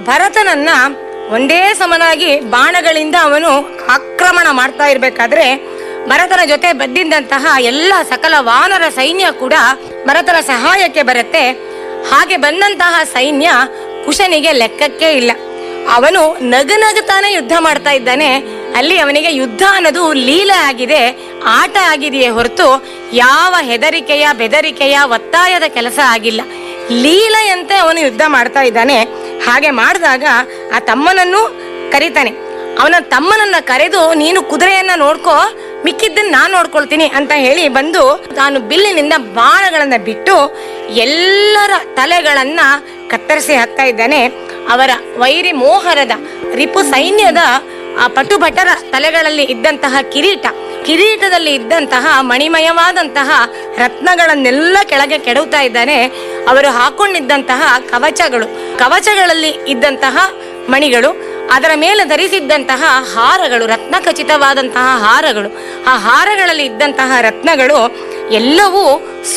ಭರತನನ್ನ ಒಂದೇ ಸಮನಾಗಿ ಬಾಣಗಳಿಂದ ಅವನು ಆಕ್ರಮಣ ಮಾಡ್ತಾ ಇರ್ಬೇಕಾದ್ರೆ ಭರತನ ಜೊತೆ ಬಂದಿದ್ದಂತಹ ಎಲ್ಲ ಸಕಲ ವಾನರ ಸೈನ್ಯ ಕೂಡ ಭರತನ ಸಹಾಯಕ್ಕೆ ಬರುತ್ತೆ ಹಾಗೆ ಬಂದಂತಹ ಸೈನ್ಯ ಕುಶನಿಗೆ ಲೆಕ್ಕಕ್ಕೆ ಇಲ್ಲ ಅವನು ನಗನಗುತ್ತಾನೆ ಯುದ್ಧ ಮಾಡ್ತಾ ಇದ್ದಾನೆ ಅಲ್ಲಿ ಅವನಿಗೆ ಯುದ್ಧ ಅನ್ನೋದು ಲೀಲೆ ಆಗಿದೆ ಆಟ ಆಗಿದೆಯೇ ಹೊರತು ಯಾವ ಹೆದರಿಕೆಯ ಬೆದರಿಕೆಯ ಒತ್ತಾಯದ ಕೆಲಸ ಆಗಿಲ್ಲ ಲೀಲೆಯಂತೆ ಅವನು ಯುದ್ಧ ಮಾಡ್ತಾ ಇದ್ದಾನೆ ಹಾಗೆ ಮಾಡಿದಾಗ ಆ ತಮ್ಮನನ್ನು ಕರೀತಾನೆ ಅವನ ತಮ್ಮನನ್ನ ಕರೆದು ನೀನು ಕುದುರೆಯನ್ನ ನೋಡ್ಕೋ ಮಿಕ್ಕಿದ್ದನ್ನ ನಾನ್ ನೋಡ್ಕೊಳ್ತೀನಿ ಅಂತ ಹೇಳಿ ಬಂದು ತಾನು ಬಿಲ್ಲಿನಿಂದ ಬಾಣಗಳನ್ನ ಬಿಟ್ಟು ಎಲ್ಲರ ತಲೆಗಳನ್ನ ಕತ್ತರಿಸಿ ಹಾಕ್ತಾ ಇದ್ದಾನೆ ಅವರ ವೈರಿ ಮೋಹರದ ರಿಪು ಸೈನ್ಯದ ಆ ಪಟುಭಟರ ತಲೆಗಳಲ್ಲಿ ಇದ್ದಂತಹ ಕಿರೀಟ ಕಿರೀಟದಲ್ಲಿ ಇದ್ದಂತಹ ಮಣಿಮಯವಾದಂತಹ ರತ್ನಗಳನ್ನೆಲ್ಲ ಕೆಳಗೆ ಕೆಡವುತ್ತಾ ಇದ್ದಾನೆ ಅವರು ಹಾಕೊಂಡಿದ್ದಂತಹ ಕವಚಗಳು ಕವಚಗಳಲ್ಲಿ ಇದ್ದಂತಹ ಮಣಿಗಳು ಅದರ ಮೇಲೆ ಧರಿಸಿದ್ದಂತಹ ಹಾರಗಳು ರತ್ನ ಖಚಿತವಾದಂತಹ ಹಾರಗಳು ಆ ಹಾರಗಳಲ್ಲಿ ಇದ್ದಂತಹ ರತ್ನಗಳು ಎಲ್ಲವೂ